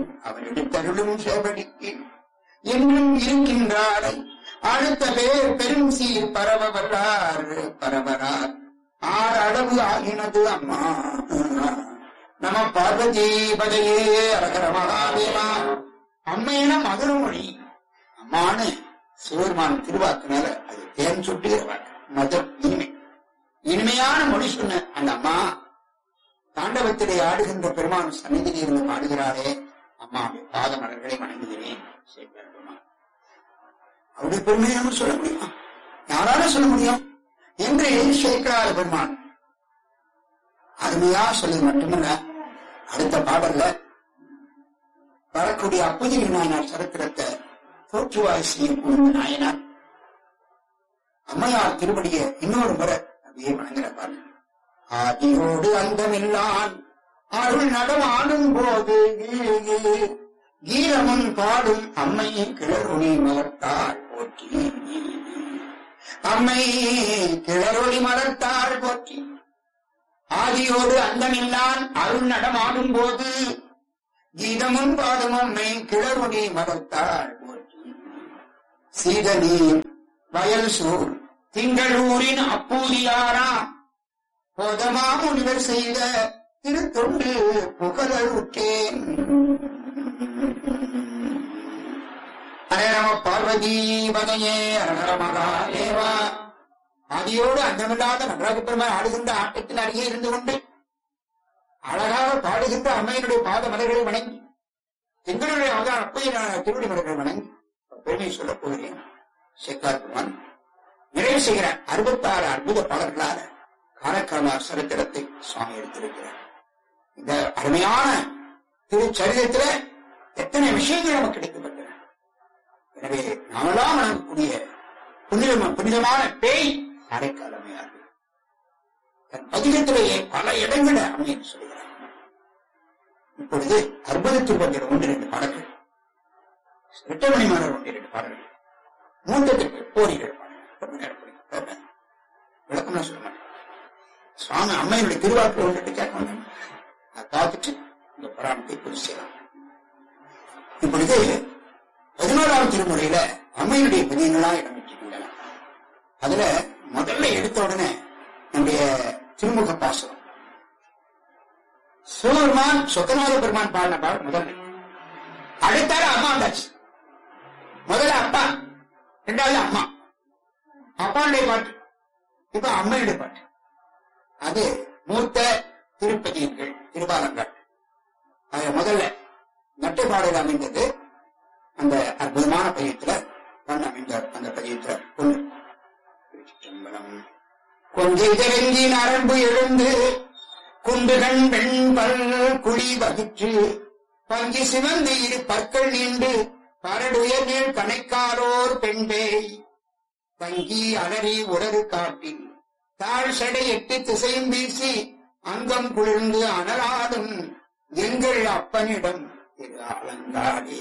அவன் எடுத்தருளும் சேவடிக்கு இன்னும் இருக்கின்றாரை அடுத்த பேர் பெரும் சீர் பரவ வல்லார் பரவரார் ஆறு அளவு ஆகினது அம்மா நம பார்வதி பதையே அரகர மகாதேவா அம்மையின மதுர மொழி அம்மானு சிவருமான திருவாக்குனால அது தேன் சுட்டுகிற வாக்கு மதுர் இனிமை இனிமையான மொழி சொன்ன அந்த அம்மா தாண்டவத்திலே ஆடுகின்ற பெருமான் சந்நிதியில் இருந்து பாடுகிறாரே அம்மாவுடைய பாத மலர்களை வணங்குகிறேன் சேக்கிழார் பெருமான் அவருடைய பெருமையை நம்ம சொல்ல முடியுமா யாரால சொல்ல முடியும் என்று சேக்கிரார பெருமான் அருமையா சொல்லி மட்டுமல்ல அடுத்த பாடல்ல வரக்கூடிய அப்பதிரி நாயனார் சரித்திரத்தை தோற்றுவாய் செய்யக்கூடிய நாயனார் அம்மையார் திருவடிய இன்னொரு முறை அப்படியே வணங்குற பாடல் ஆதியோடு அந்தமில்லான் அருள் நடமாடும் போது கீரமுன் பாடும் அம்மை கிளறொளி மலர்த்தாள் போற்றி அம்மை கிளறொளி மலர்த்தாள் போற்றி ஆதியோடு அந்தமில்லான் அருள் நடமாடும் போது கீதமுன் பாடும் அம்மை கிளறொளி மலர்த்தாள் போற்றி சீதநீர் வயல் சூழ் திங்களூரின் அப்பூதியாரா போதமா முனிவர் செய்த திருத்தொண்டு புகழருட்டேன் ஹரே நம பார்வதி பதையே ஹரஹர மகாதேவா ஆதியோடு அந்தமில்லாத நடராஜ பெருமாள் ஆடுகின்ற ஆட்டத்தில் அருகே இருந்து கொண்டு அழகாக பாடுகின்ற அம்மையினுடைய பாத மலர்களை வணங்கி எங்களுடைய அவதார அப்பையனான திருவடி மலர்களை வணங்கி பெருமை சொல்லப் போகிறேன் சேக்கார் பெருமான் நிறைவு செய்கிற அறுபத்தாறு அற்புத பாடல்களால காலக்கிரமார் சரித்திரத்தை சுவாமி எடுத்திருக்கிறார் இந்த அருமையான திருச்சரிதத்துல எத்தனை விஷயங்கள் நமக்கு கிடைக்கப்பட்டன எனவே நாமெல்லாம் வணங்கக்கூடிய புனிதம புனிதமான பேய் அடைக்காலமையாது தன் பதிகத்திலேயே பல இடங்கள அமைய சொல்கிறார் இப்பொழுது அற்புதத்தில் பங்கிற ஒன்று இரண்டு பாடல்கள் இரட்டமணி மலர் ஒன்று இரண்டு பாடல்கள் மூன்றத்திற்கு போரிகள் பாடல்கள் ரொம்ப நேரம் பிடிக்கும். விளக்கம்லாம் சொல்ல மாட்டேன் சுவாமி அம்மையினுடைய திருவாக்கு ஒன்றுட்டு கேட்க வந்தேன் அதை பார்த்துட்டு இந்த புராணத்தை குறித்து செய்யலாம் இப்பொழுது பதினோராம் திருமுறையில அம்மையினுடைய பதியங்களா இடம்பெற்றிருக்கின்றன அதுல முதல்ல எடுத்த உடனே நம்முடைய திருமுக பாசனம் சிவபெருமான் சொத்தநாத பெருமான் பாடின பாடல் முதல்ல அடுத்தால அம்மா வந்தாச்சு முதல்ல அப்பா ரெண்டாவது அம்மா அப்பாவுடைய பாட்டு இப்ப அம்மையுடைய பாட்டு அது மூத்த திருப்பதியங்கள் திருபாலங்கள் அது முதல்ல நட்டுப்பாடையில் அமைந்தது அந்த அற்புதமான பதியத்துல தான் அமைந்த அந்த பதியத்துல ஒண்ணு திருச்சிற்றம்பலம். கொஞ்சை திறங்கி நரம்பு எழுந்து குண்டுகண் வெண்பல் குழி வகிற்று பங்கி சிவந்து இரு பற்கள் நீண்டு பரடுயர் நீள் கணைக்காரோர் பெண்பேய் தங்கி அலறி உடறு காட்டி தாழ் சடை எட்டு திசையும் வீசி அங்கம் குளிர்ந்து அனலாடும் எங்கள் அப்பனிடம் திரு அலங்காடி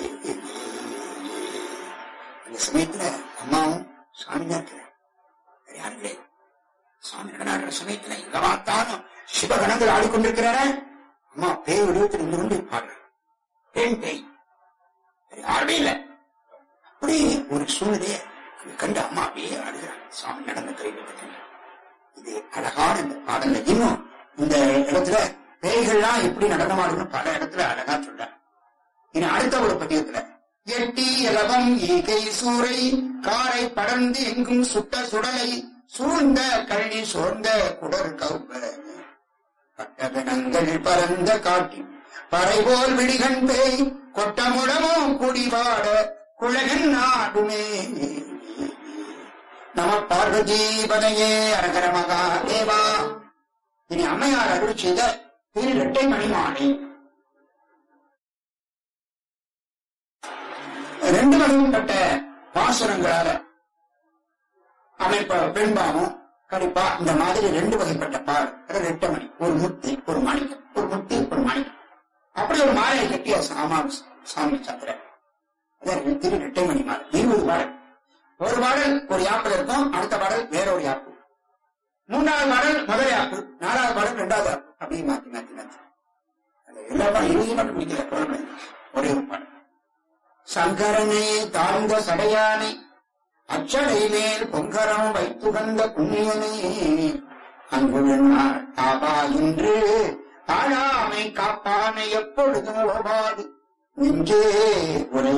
அந்த சமயத்துல அம்மாவும் சாமி தான் இருக்கிறார். வேற யாரும் கிடையாது சாமி நடனாடுற சமயத்துல எங்க பார்த்தாலும் சிவகணங்கள் ஆடிக்கொண்டிருக்கிறார அம்மா பேய் வடிவத்தில் இருந்து கொண்டு பாடுறார் பெண் பேய் வேற யாருமே இல்லை அப்படி ஒரு சூழ்நிலையை அங்க கண்டு அம்மா அப்படியே ஆடுகிறார் சாமி நடந்த கைவிட்டு இது அழகான இந்த பாடல்ல இன்னும் இந்த இடத்துல பேய்கள்லாம் எப்படி நடனமாடுன்னு பல இடத்துல அழகா சொல்றார் இனி அடுத்த ஒரு பதியத்துல எட்டி இலவம் ஈகை சூறை காரை படர்ந்து எங்கும் சுட்ட சுடலை சூழ்ந்த கள்ளி சோர்ந்த குடர் கௌப பட்டகணங்கள் பரந்த காட்டி பறைபோல் விடிகண் பேய் கொட்டமுடமோ குடிபாட குலகன் நாடுமே நம பார்வதீபனையே அரகர மகாதேவா இனி அம்மையார் அருள் செய்த திரு இரட்டை மணிமானி ரெண்டு வகைப்பட்ட பாசுரங்களால அமைப்ப பெண்பாவும் கடிப்பா இந்த மாதிரி ரெண்டு வகைப்பட்ட பால் அதாவது ரெட்டை மணி ஒரு முத்தி ஒரு மாணிக்கம் ஒரு முத்தி ஒரு மாணிக்கம் அப்படி ஒரு மாலையை கட்டிய சாமா சாமி சந்திர அதான் திரு ரெட்டை மணி மாலை இருபது பாடல் ஒரு பாடல் ஒரு யாப்பில் இருக்கும் அடுத்த பாடல் வேற ஒரு யாப்பு மூன்றாவது பாடல் முதல் யாப்பு நாலாவது பாடல் இரண்டாவது யாப்பு அப்படியே மாத்தி மாத்தி மாத்தி அது எல்லா பாடம் இருபது மட்டும் முடிக்கல குழந்தை ஒரே ஒரு பாடல் சங்கரனே தாழ்ந்த சடையானை அச்சடை மேல் பொங்கரம் வைத்துகந்த புண்ணியனே அங்குழனார் ஆபா இன்று ஆழாமை காப்பானை எப்பொழுதும் ஓவாது நெஞ்சே உரை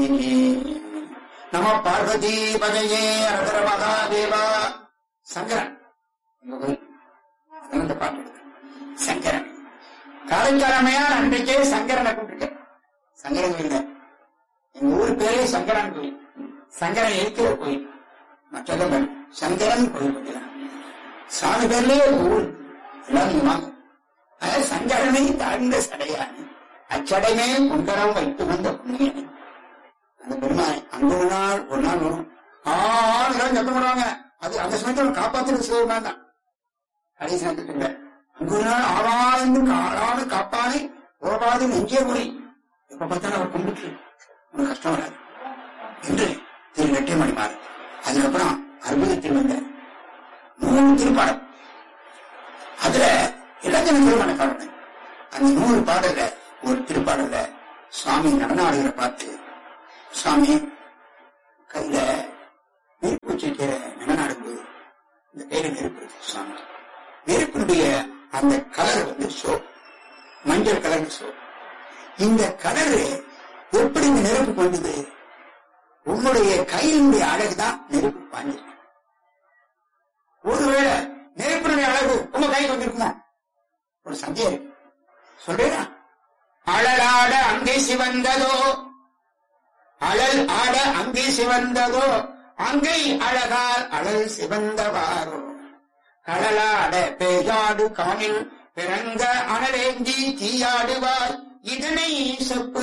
நம பார்வதி பதையே அரதர மகாதேவா சங்கரன் உங்க கோயில். அதான் இந்த பாட்டு இருக்கு. சங்கரன் காரைக்காலமையார் அன்றைக்கே சங்கரனை கூப்பிட்டு சங்கரன் கோயில் தான். எங்க ஊர் பேரே சங்கரன் கோயில் சங்கரன் இருக்கிற கோயில் மற்றதும் வேண்டாம். சங்கரன் கோயில் பற்றிதான் சாமி பேர்லயே ஒரு ஊர் எல்லாரும் இங்க வாங்க அதாவது சங்கரனை தாழ்ந்த சடையான் அச்சடைமே குண்டரம் வைத்து வந்த புண்ணியன் அந்த பெருமானை அங்க ஒரு நாள் ஒரு நாள் வரும் ஆறு நாள் சத்தம் போடுவாங்க அது அந்த சமயத்தில் காப்பாற்றுறது சிவபெருமான் தான் கடைசி நேரத்துக்கு இல்லை அங்க ஒரு நாள் ஆளாந்து காலாது காப்பானை ஓடாது நெஞ்சே முறை எப்ப பார்த்தாலும் அவர் கும்பிட்டு உனக்கு கஷ்டம் வராது என்று திரு வெற்றிமணி மாறு அதுக்கப்புறம் அற்புதத்தில் வந்த மூணு திருப்பாடம் அதுல இலக்கண திருமண பாடல் அந்த நூறு பாடல்ல ஒரு திருப்பாடல்ல சுவாமி நடனாடுகிற பார்த்து சுவாமி கையில நெருப்பு வச்சிருக்கிற நடனாடும்போது இந்த கையில நெருப்பு இருக்கு சுவாமி நெருப்பினுடைய அந்த கலர் வந்து சோ மஞ்சள் கலர் சோ இந்த கலரு எப்படி இந்த நெருப்பு வந்தது உங்களுடைய கையினுடைய அழகுதான் நெருப்பு பாஞ்சிருக்கு ஒருவேளை நெருப்பினுடைய அழகு உங்க கைக்கு வந்திருக்குமா ஒரு சந்தேகம் இருக்கு சொல்றேனா அழலாட அங்கே சிவந்ததோ அழல் ஆட அங்கே சிவந்ததோ அங்கை அழகால் அழல் சிவந்தவாரோ கடலாட பேயாடு காணில் பிறந்த அனலேந்தி தீயாடுவாய் இதனை செப்பு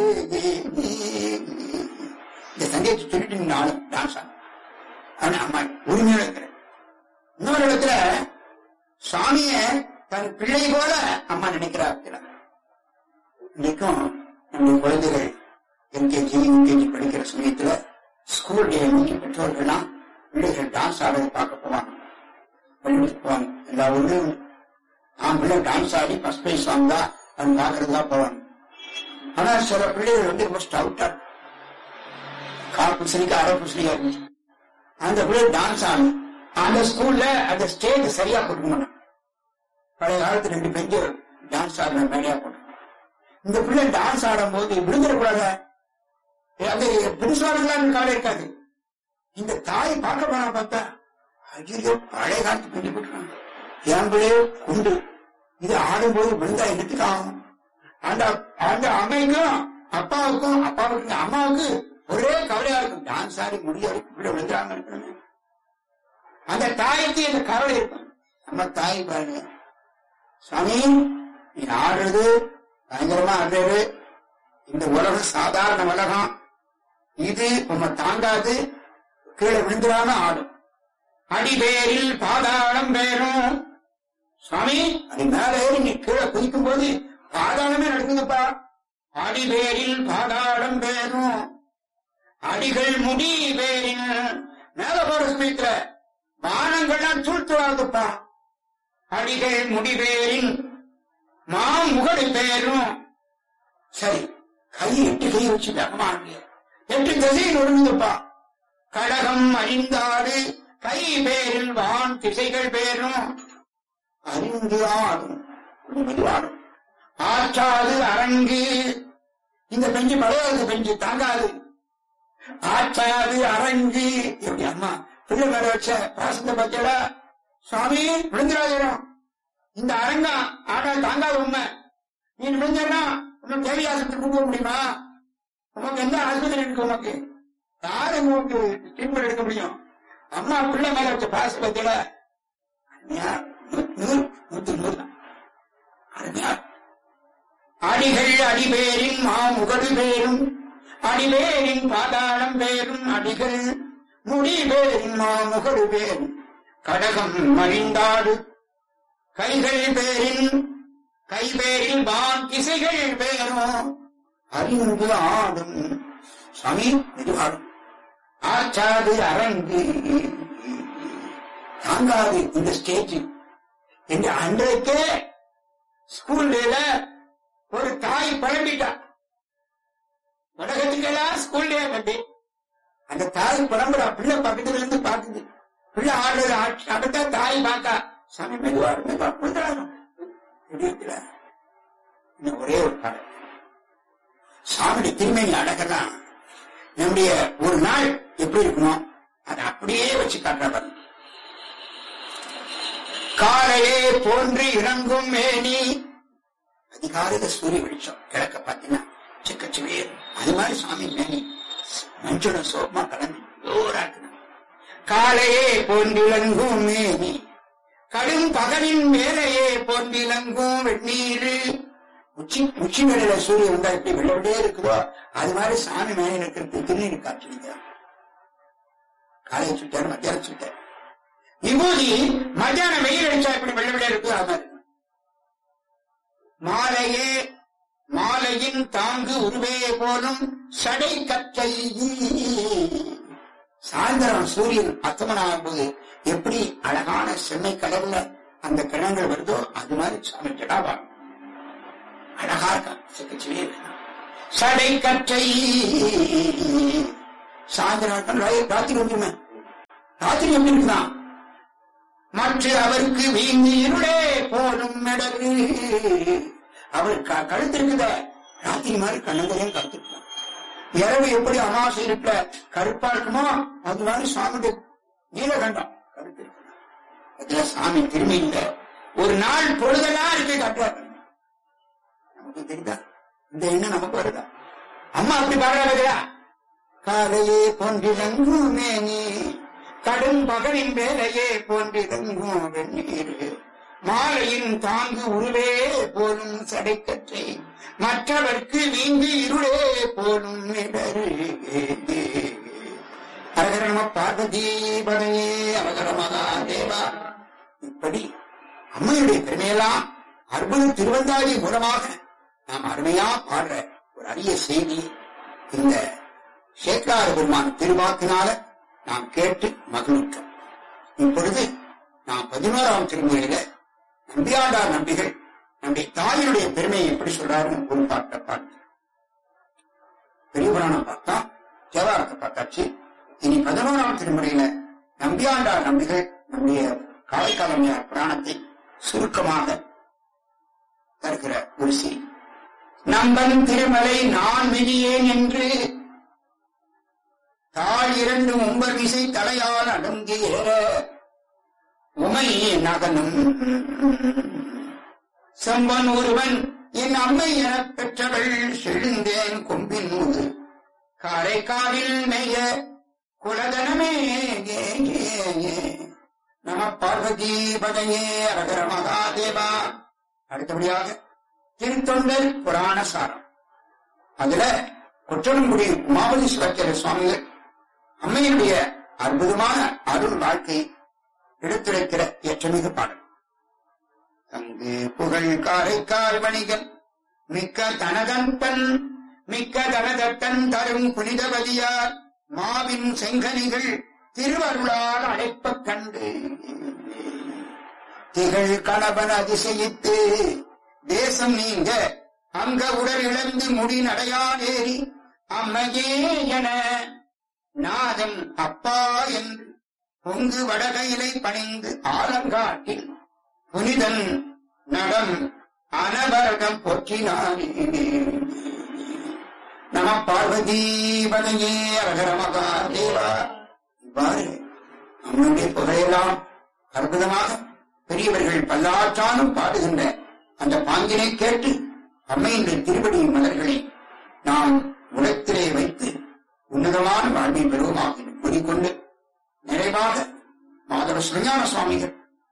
இந்த சந்தேகத்தை சொல்லிட்டு நீங்க ஆளும் டான்ஸ் ஆடும் அவன் அம்மா உரிமையோட இருக்கிறேன் இன்னொரு இடத்துல சுவாமிய தன் பிள்ளை போல அம்மா நினைக்கிறா இருக்கிறார் இன்னைக்கும் நம்முடைய குழந்தைகள் எல்கேஜி யூகேஜி படிக்கிற சமயத்துல ஸ்கூல் டே அன்னைக்கு பெற்றோர்கள்லாம் பிள்ளைகள் டான்ஸ் ஆடுறதை பார்க்க போவாங்க பள்ளிக்கு போவாங்க எல்லா ஊர்லயும் ஆண் பிள்ளை டான்ஸ் ஆடி ஃபர்ஸ்ட் பிரைஸ் வாங்க அவன் பார்க்கறதா போவாங்க ஆனா சில பிள்ளைகள் வந்து ரொம்ப ஸ்டவுட்டா கால் புசணிக்கு அரை புசணிக்கா இருந்துச்சு அந்த பிள்ளை டான்ஸ் ஆடும் அந்த ஸ்கூல்ல அந்த ஸ்டேஜ் சரியா கொடுக்க மாட்டான் பழைய காலத்து ரெண்டு பெஞ்சு டான்ஸ் ஆடுற மேடையா போட்டு இந்த பிள்ளை டான்ஸ் ஆடும் போது விழுந்துடக்கூடாது அது பிரிசுவாரங்களாம் காலம் இருக்காது இந்த தாய் பார்க்க போனா பார்த்தா ஐயோ பழைய காலத்து பெஞ்சு போட்டுருக்காங்க என் பிள்ளையோ குண்டு இது ஆடும்போது விழுந்தா எடுத்துக்க ஆகும் அந்த அந்த அம்மைக்கும் அப்பாவுக்கும் அப்பாவுக்கு அம்மாவுக்கு ஒரே கவலையா இருக்கும் டான்ஸ் ஆடி முடிய வரைக்கும் பிள்ளை விழுந்துறாங்க இருக்கணும் அந்த தாய்க்கு அந்த கவலை இருக்கும் நம்ம தாய் பாருங்க சுவாமி நீ ஆடுறது பயங்கரமா ஆடுறது இந்த உலகம் சாதாரண உலகம் இது உன்னை தாங்காது கீழே விழுந்துடாம ஆடும் அடிபேரில் பாதாளம் பேரும் சுவாமி அது மேல ஏறி நீ கீழே குதிக்கும் போது பாதாளமே நடக்குதுப்பா அடிபேரில் பாதாளம் பேரும் அடிகள் முடி பேரின் மேல போற சமயத்துல வானங்கள்லாம் தூழ்த்துவாதுப்பா அடிகள் முடிவேரின் மாமுகடு பேரும் சரி கை எட்டு கை வச்சு வேகமா ஆடுங்க. எட்டு திசையில் ஒடுங்குதுப்பா கடகம் அறிந்தாடு கை பேரில் வான் திசைகள் பேரும் அறிந்து ஆடும் மெதுவாடும் ஆற்றாது அரங்கு இந்த பெஞ்சு பழையாது பெஞ்சு தாங்காது ஆற்றாது அரங்கு எப்படி அம்மா பிள்ளை மேல வச்ச பாசத்தை பத்தியல சுவாமி விழுந்துடாதீரம் இந்த அரங்கம் ஆனால் தாங்காத உண்மை நீ விழுந்தா உனக்கு தேவையாசத்துக்கு கொடுக்க முடியுமா உனக்கு எந்த ஆஸ்பத்திரி இருக்கு உனக்கு யாரு உனக்கு ட்ரீட்மெண்ட் எடுக்க முடியும் அம்மா பிள்ளை மேல வச்ச பாச பத்தியல நூறு நூத்தி நூறு தான் அருமையா அடிகள் அடிபேரின் மாமுகடு பேரும் அடிபேரின் பாதாளம் பேரும் அடிகள் முடிபேரின் மாமுகடு பேரும் கடகம் மணிந்தாடு கைகள் பேரின் கைபேரில் வான் திசைகள் பேரும் அறிந்து ஆடும் சாமி மெதுவாடும் ஆச்சாது அரங்கு தாங்காது இந்த ஸ்டேஜ் என்று அன்றைக்கே ஸ்கூல்ல ஒரு தாய் பழம்பிட்டா அதுக்கெல்லாம் ஸ்கூல்லே வந்து அந்த தாய் புலம்புறா பிள்ளை பக்கத்துல இருந்து பாக்குது பிள்ளை ஆடுறது ஆட்- அடுத்தா தாய் பாக்கா சாமி மெதுவா மெதுவா பண்றாங்க தெரியல இன்னும் ஒரே ஒரு பாடல் சாமியுடைய திருமணி அழகெல்லாம் நம்முடைய ஒரு நாள் எப்படி இருக்கணும் அதை அப்படியே வச்சு காட்டுறவர் காலையே போன்று இறங்கும் மேனி அதிகாலையில சூரிய வெளிச்சம் கிழக்க பார்த்தீங்கன்னா சிக்கச்சுவேர் அது மாதிரி சாமி மேனி மஞ்சள சோப்பமா கலந்து ஜோரா இருக்கணும் காலையே போன்றிலங்கும் மேனி கடும் பகலின் மேலையே போன்றிலங்கும் வெந்நீர் உச்சி உச்சி வேலையில சூரியன் வந்தா எப்படி வெள்ளவிட்டே இருக்குதோ அது மாதிரி சாமி மேலே இருக்கிறது திருநீர் காட்சி காலையை சுட்டாரு மத்தியானம் சுட்டாரு விபூதி மத்தியானம் வெயில் அடிச்சா எப்படி வெள்ளவிட இருக்கு அது மாதிரி மாலையே மாலையின் தாங்கு உருவே போலும் சடை கற்றை சாயந்தரம் சூரியன் அத்தமனாகும் போது எப்படி அழகான செம்மை கடல்ல அந்த கிணங்கள் வருதோ அது மாதிரி சாமி ஜடாவா அழகா இருக்கான் சிக்கிச்சுவே சடை கற்றை சாயந்தரம் ரா- ராத்திரி வந்துருமே ராத்திரி எப்படி இருக்குதான் மற்ற அவருக்கு வீங்கி இருளே போலும் நடரு அவர் க- கழுத்து இருக்குத ராத்திரி மாதிரி கண்ணங்கரையும் கழுத்துக்கலாம் இரவு எப்படி அமாவாசை இருக்க கருப்பா இருக்குமோ அது மாதிரி சுவாமியுடைய நீலகண்டம் கருத்து இருக்கு அதுல சாமி திரும்பி இல்ல ஒரு நாள் பொழுதெல்லாம் இருக்கு காட்டுவார் நமக்கு தெரியுதா இந்த எண்ணம் நமக்கு வருதா அம்மா அப்படி பாடுறாங்க காலையே போன்றிலங்கும் மேனி கடும் பகலின் வேலையே போன்றிலங்கும் வெந்நீர் மாலையின் தாங்கு உருவே போலும் சடைக்கற்றை மற்றவர்க்கு வீங்கு இருளே போலும் இடரு அரகர நம பார்வதி பதையே அவகர மகாதேவா இப்படி அம்மையுடைய பெருமையெல்லாம் அற்புத திருவந்தாதி மூலமாக நாம் அருமையா பாடுற ஒரு அரிய செய்தி இந்த சேக்கரார பெருமான் திருவாக்கினால நாம் கேட்டு மகிழ்ந்தோம் இப்பொழுது நாம் பதினோராம் திருமுறையில நம்பியாண்டார் நம்பிகள் நம்முடைய தாயினுடைய பெருமையை எப்படி சொல்றாருன்னு ஒரு பாட்டை பாட்டு பெரிய புராணம் பார்த்தா தேவாரத்தை பார்த்தாச்சு இனி பதினோராம் திருமுறையில நம்பியாண்டார் நம்பிகள் நம்முடைய காலைக்காலமையார் புராணத்தை சுருக்கமாக தருகிற ஒரு செய்தி நம்பன் திருமலை நான் விதியேன் என்று தாழ் இரண்டு மும்பர் விசை தலையால் அடங்கி ஏற உமை நகனும் செம்பன் ஒருவன் என் அம்மை எனப் பெற்றவள் செழுந்தேன் கொம்பின் முது காரைக்காலில் மெய்ய குலதனமே ஏ, ஏ, ஏ. நம பார்வதி பதையே அரகர மகாதேவா அடுத்தபடியாக திருத்தொண்டர் புராண சாரம் அதுல குற்றலங்குடி உமாபதி சிவாச்சாரிய சுவாமிகள் அம்மையினுடைய அற்புதமான அருள் வாழ்க்கை எடுத்துரைக்கிற ஏற்றமிகு பாடல் அங்கு புகழ் காரைக்கால் வணிகன் மிக்க தனதன்பன் மிக்க தனதட்டன் தரும் புனிதவதியார் மாவின் செங்கனிகள் திருவருளால் அழைப்பக் கண்டு திகழ் கணவன் அதிசயித்து தேசம் நீங்க அங்க உடல் இழந்து முடி நடையாடேறி அம்மையே என நாதன் அப்பா என்று பொங்கு வடகையிலை பணிந்து ஆலங்காட்டில் புனிதன் நடம் அனவரகம் போற்றினானே நம பார்வதி பதையே அரகர மகாதேவா இவ்வாறு நம்முடைய புகழையெல்லாம் அற்புதமாக பெரியவர்கள் பல்லாற்றாலும் பாடுகின்ற அந்த பாங்கினை கேட்டு அம்மையின் திருப்படி மலர்களை நாம் உலகத்திலே வைத்து உன்னதமான வாழ்வை பெறுவோமாக என்று கூறிக்கொண்டு நிறைவாக மாதவ சிவஞான சுவாமிகள்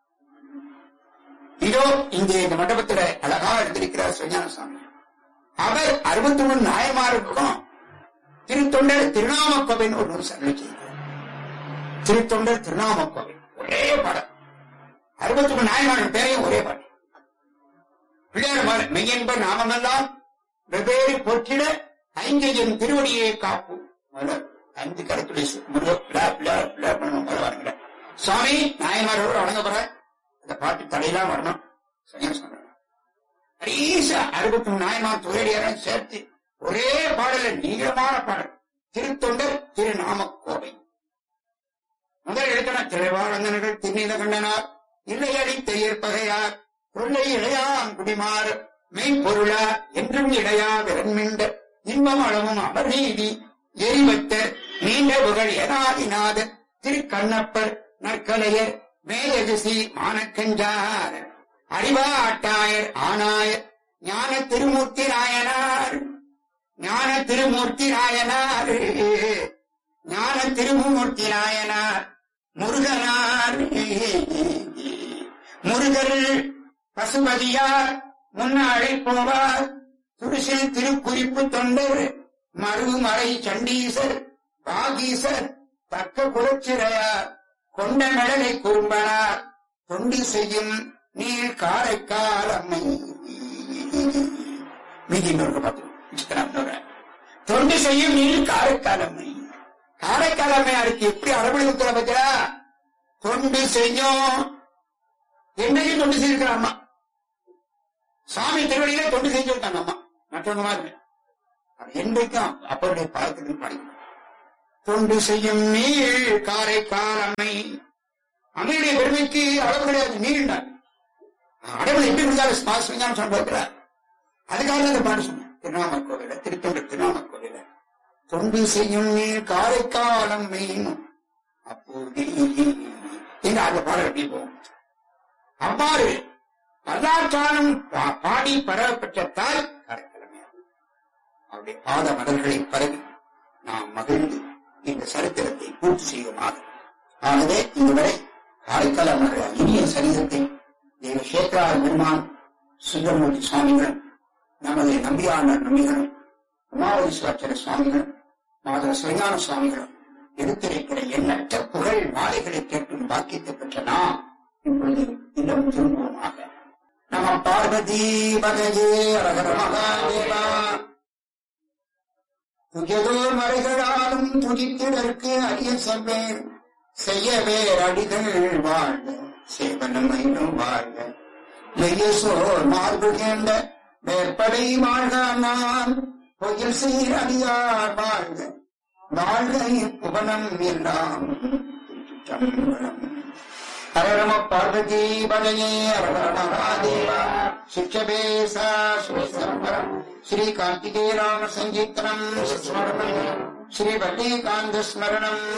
இதோ இங்கே இந்த மண்டபத்துல அழகா எடுத்திருக்கிறார் சிவஞான சுவாமி அவர் அறுபத்தி மூணு நாயமாருக்கும் திருத்தொண்டர் திருநாமக்கோவின் ஒரு நூல் சரளை செய்தார் திருத்தொண்டர் திருநாமக்கோவில் ஒரே பாடம் அறுபத்தி மூணு நாயமாரின் பேரையும் ஒரே பாட்டு பிள்ளையார் மெய்யன்ப நாமமெல்லாம் வெவ்வேறு பொற்றிட ஐங்கையின் திருவடியை காப்பு முதல்ல ஐந்து கருத்துடைய முருக பிள்ளை பிள்ளை பிள்ளை பண்ணணும் முதல்ல வரங்கிற சுவாமி நாயமாரோடு வணங்க போற அந்த பாட்டு தடையெல்லாம் வரணும் சரியா சொல்றேன் கடைசியா அறுபத்தி மூணு நாயமார் துறையடியாரும் சேர்த்து ஒரே பாடல நீளமான பாடல் திருத்தொண்டர் திருநாமக்கோவை முதல் எழுத்தன திரைவாழந்தனர்கள் திருநீல கண்டனார் இல்லையடி தெய்யற்பகையார் கொள்ளை இளையான் குடிமார் மெய்ப்பொருளார் என்றும் இளையா விரண்மிண்ட இன்பம் அளவும் அமர்நீதி எரிவத்த நீண்ட புகழ் எனாதிநாத திருக்கண்ணப்பர் நற்கலையர் மேலதிசி மானக்கஞ்சார் அறிவாட்டாயர் ஆனாயர் ஞான திருமூர்த்தி நாயனார் ஞான திருமூர்த்தி நாயனார் ஞான திருமூர்த்தி நாயனார் முருகனார் முருகர் பசுபதியார் முன்னாடி போவார் துரிசில் திருக்குறிப்பு தொண்டர் மருமறை சண்டீசர் பாகீசர் தக்க குலச்சிறையார் கொண்ட மெடலை குறும்பனார் தொண்டி செய்யும் நீர் காரைக்கால் அம்மை மீதி இன்னொரு பார்த்து தொண்டு செய்யும் நீர் காரைக்கால் அம்மை காரைக்கால் அம்மையாருக்கு எப்படி அரபணிக்குற பத்தியா தொண்டு செய்யும் என்னையும் தொண்டு செய்திருக்கிற அம்மா சாமி திருவடியில தொண்டு செஞ்சிருக்காங்க அம்மா மற்றவங்க மாதிரி அது என்றைக்கும் அப்பருடைய பாதத்துக்கு பாடிக்கணும் தொண்டு செய்யும் நீர் காரைக்கால் அம்மை அம்மையுடைய பெருமைக்கு அளவு கிடையாது நீர் அடைமொழி எப்படி இருந்தாலும் சுவாச விஞ்ஞானம் சொல்றார் அதுக்காக தான் இந்த பாட்டு சொன்னேன் திருநாமர் கோவில திருத்தொண்டு திருநாமர் கோவில தொண்டு செய்யும் நீர் காரைக்காலம் மீன் அப்போது எங்க அந்த பாடல் எப்படி போகும் அவ்வாறு வரலாற்றாலும் பா- பாடி பரவ பெற்றத்தால் காரைக்கிழமை அவருடைய பாத மலர்களை பரவி நாம் மகிழ்ந்து இந்த சரித்திரத்தை பூர்த்தி செய்வோமாக ஆகவே இதுவரை காரைக்கால் அவருடைய இனிய சரித்திரத்தை தேவ சேகரார பெருமான் சுந்தரமூர்த்தி சுவாமிகளும் நமது நம்பியாளர் நம்பிகளும் உமாவதி சிவாச்சார சுவாமிகளும் மாதவ சிவஞான சுவாமிகளும் எடுத்திருக்கிற எண்ணற்ற புகழ் மாலைகளை கேட்கும் பாக்கியத்தை பெற்ற நாம் இப்பொழுது இல்லம் திரும்புவோமாக நம பார்வதி பகஜே அரகர மகாதேவா துஜதோர் மறைகளாலும் துதித்திடற்கு அரிய செவ்வேன் செய்யவே அடிகள் வாழ்க சேவனமையும் வாழ்க மெய்யசோர் மார்பு கேண்ட மேற்படை வாழ்க நான் பொயில் சீர் அடியார் வாழ்க வாழ்க இப்புவனம் எல்லாம் திருச்சிற்றம்பலம். ஹரரம பார்வதி பதையே ஹர மகாதேவா சிக்ஷபேசா சுவசம்பரம் ஸ்ரீ கார்த்திகே ராம சங்கீர்த்தனம் ஸ்மரணம் ஸ்ரீ வல்லிகாந்த ஸ்மரணம்